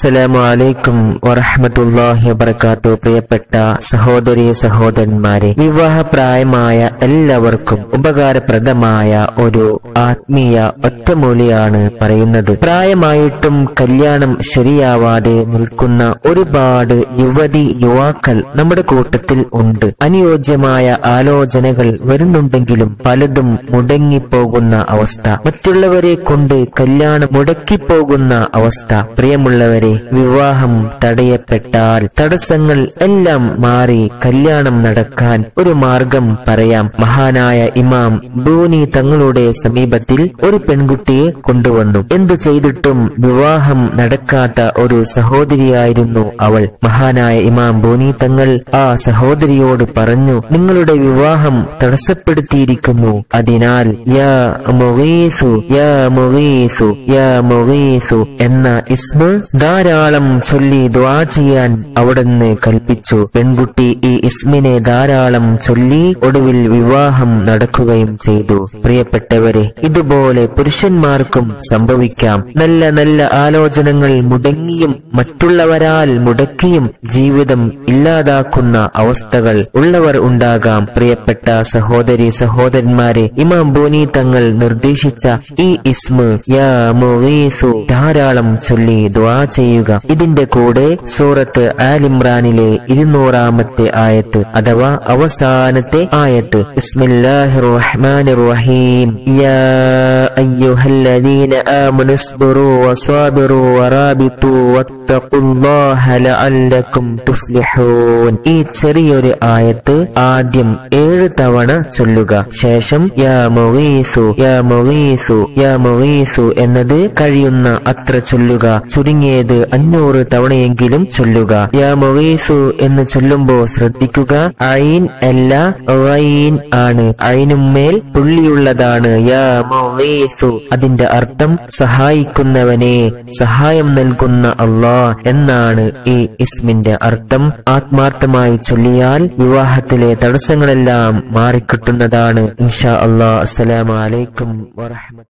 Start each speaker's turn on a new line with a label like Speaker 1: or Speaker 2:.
Speaker 1: അസ്സലാമു അലൈക്കും വറഹ്മത്തുള്ളാഹി വബറകാത്തു പ്രിയപ്പെട്ട സഹോദരി സഹോദരന്മാരെ വിവാഹപ്രായമായ എല്ലാവർക്കും ഉപകാരപ്രദമായ ഒരു ആത്മീയ ഒറ്റമൂലിയാണ് പറയുന്നത് പ്രായമായിട്ടും കല്യാണം ശരിയാവാതെ നിൽക്കുന്ന ഒരുപാട് യുവതി യുവാക്കൾ നമ്മുടെ കൂട്ടത്തിൽ ഉണ്ട് അനുയോജ്യമായ ആലോചനകൾ വരുന്നുണ്ടെങ്കിലും പലതും മുടങ്ങിപ്പോകുന്ന അവസ്ഥ മറ്റുള്ളവരെ കൊണ്ട് കല്യാണം മുടക്കിപ്പോകുന്ന അവസ്ഥ പ്രിയമുള്ളവരെ വിവാഹം തടയപ്പെട്ടാൽ തടസ്സങ്ങൾ എല്ലാം മാറി കല്യാണം നടക്കാൻ ഒരു മാർഗം പറയാം മഹാനായ ഇമാം ബൂനി തങ്ങളുടെ സമീപത്തിൽ ഒരു പെൺകുട്ടിയെ കൊണ്ടുവന്നു എന്തു ചെയ്തിട്ടും വിവാഹം നടക്കാത്ത ഒരു സഹോദരിയായിരുന്നു അവൾ മഹാനായ ഇമാം ബൂനി തങ്ങൾ ആ സഹോദരിയോട് പറഞ്ഞു നിങ്ങളുടെ വിവാഹം തടസ്സപ്പെടുത്തിയിരിക്കുന്നു അതിനാൽ യാ മുഗീസു യാ മുഗീസു യാ മുഗീസു എന്ന ഇസ്മ ധാരാളം ചൊല്ലി ദ്വാ ചെയ്യാൻ അവിടുന്ന് കൽപ്പിച്ചു പെൺകുട്ടി ഈ ഇസ്മിനെ ധാരാളം ചൊല്ലി ഒടുവിൽ വിവാഹം നടക്കുകയും ചെയ്തു പ്രിയപ്പെട്ടവരെ ഇതുപോലെ പുരുഷന്മാർക്കും സംഭവിക്കാം നല്ല നല്ല ആലോചനകൾ മുടങ്ങിയും മറ്റുള്ളവരാൽ മുടക്കിയും ജീവിതം ഇല്ലാതാക്കുന്ന അവസ്ഥകൾ ഉള്ളവർ ഉണ്ടാകാം പ്രിയപ്പെട്ട സഹോദരി സഹോദരന്മാരെ ഇമാം ബോനി തങ്ങൾ നിർദ്ദേശിച്ച ഈ ഇസ്മ യാ മുഗീസു ധാരാളം ചൊല്ലി ദ്വാ ചെയ്യുക ഇതിന്റെ കൂടെ സൂറത്ത് ആലിമ്രാനിലെ ഇരുന്നൂറാമത്തെ ആയത്ത് അഥവാ അവസാനത്തെ ആയത്ത് ബിസ്മില്ലാഹിർ റഹ്മാനിർ റഹീം യാ അയ്യുഹല്ലദീന ആമനു ഇസ്ബിറൂ വസ്വാബിറൂ വറാബിതു വത്തഖുല്ലാഹ ലഅല്ലക്കും തുഫ്ലിഹൂൻ ഈ ചെറിയൊരു ആയത്ത് ആദ്യം ഏഴ് തവണ ചൊല്ലുക ശേഷം യാ മുഗീസു യാ മുഗീസു യാ മുഗീസു എന്നത് കഴിയുന്ന അത്ര ചൊല്ലുക ചുരുങ്ങിയത് അഞ്ഞൂറ് തവണയെങ്കിലും ചൊല്ലുക യാ മുഗീസു എന്ന് ചൊല്ലുമ്പോ ശ്രദ്ധിക്കുക ഐൻ അല്ല ഐൻ ആണ് ഐനുമേൽ പുള്ളിയുള്ളതാണ് യാ മുഗീസു അതിന്റെ അർത്ഥം സഹായിക്കുന്നവനെ സഹായം നൽകുന്ന അള്ളാ എന്നാണ് ഈ ഇസ്മിന്റെ അർത്ഥം ആത്മാർത്ഥമായി ചൊല്ലിയാൽ വിവാഹത്തിലെ തടസ്സങ്ങളെല്ലാം മാറിക്കിട്ടുന്നതാണ് ഇൻഷാ അള്ളാഹ് അസ്സലാമു അലൈക്കും വറഹ്മത്ത്